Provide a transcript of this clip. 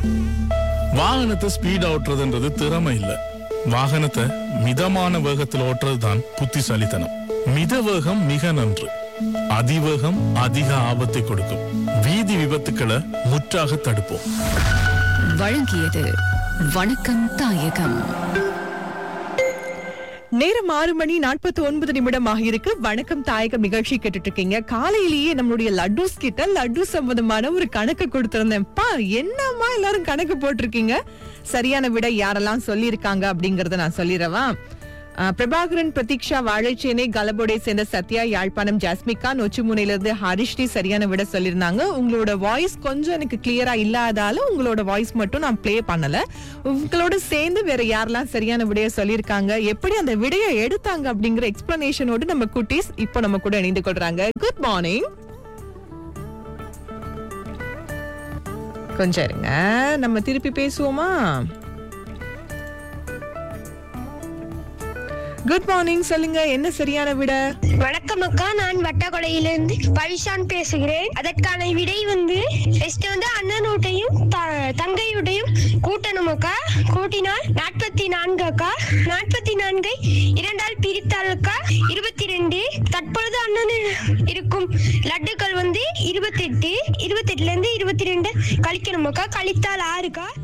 வாகனத்தை ஸ்பீடா ஓட்டுறதுன்றது திறமை இல்ல வாகனத்தை மிதமான வேகத்தில் ஓட்டுறது தான் புத்திசாலித்தனம் மித வேகம் மிக நன்று அதிவேகம் அதிக ஆபத்தை கொடுக்கும் வீதி விபத்துக்களை முற்றாக தடுப்போம் வழங்கியது வணக்கம் தாயகம் நேரம் ஆறு மணி நாற்பத்தி ஒன்பது நிமிடமாக இருக்கு வணக்கம் தாயகம் நிகழ்ச்சி கேட்டுட்டு இருக்கீங்க காலையிலேயே நம்மளுடைய லட்டூஸ் கிட்ட லட்டு சம்பந்தமான ஒரு கணக்கு கொடுத்திருந்தேன் பா என்னம்மா எல்லாரும் கணக்கு போட்டிருக்கீங்க சரியான விட யாரெல்லாம் சொல்லியிருக்காங்க அப்படிங்கறத நான் சொல்லிடவா அஹ், பிரபாகரன் பிரதீக்ஷா வாழைச்சேனை கலபோடை சேர்ந்த சத்யா யாழ்ப்பாணம் ஜாஸ்மிகா நொச்சிமுனையில இருந்து ஹரிஷ்டி சரியான விட சொல்லியிருந்தாங்க உங்களோட வாய்ஸ் கொஞ்சம் எனக்கு கிளியரா இல்லாதால உங்களோட வாய்ஸ் மட்டும் நான் ப்ளே பண்ணல உங்களோட சேர்ந்து வேற யாரெல்லாம் சரியான விடைய சொல்லியிருக்காங்க எப்படி அந்த விடையை எடுத்தாங்க அப்படிங்கிற எக்ஸ்பிளனேஷனோடு நம்ம குட்டீஸ் இப்போ நம்ம கூட இணைந்து கொள்றாங்க குட் மார்னிங் கொஞ்சம் இருங்க நம்ம திருப்பி பேசுவோமா குட் மார்னிங் சொல்லுங்க என்ன சரியான விட வணக்கம் அக்கா நான் வட்டக்கொடையிலிருந்து பவிஷான் பேசுகிறேன் அதற்கான விடை வந்து ஃபர்ஸ்ட் வந்து அண்ணனோட்டையும் த- தங்கையுடையும் கூட்டணும் அக்கா கூட்டினால் நாற்பத்தி நான்கு அக்கா நாற்பத்தி நான்கை இரண்டால் பிரித்தால் அக்கா இருபத்தி ரெண்டு தற்பொழுது அண்ணன் இருக்கும் லட்டுக்கள் வந்து இருபத்தெட்டு இருபத்தெட்டுல இருந்து இருபத்தி ரெண்டு கழிக்கணும் அக்கா கழித்தால் ஆறுக்கா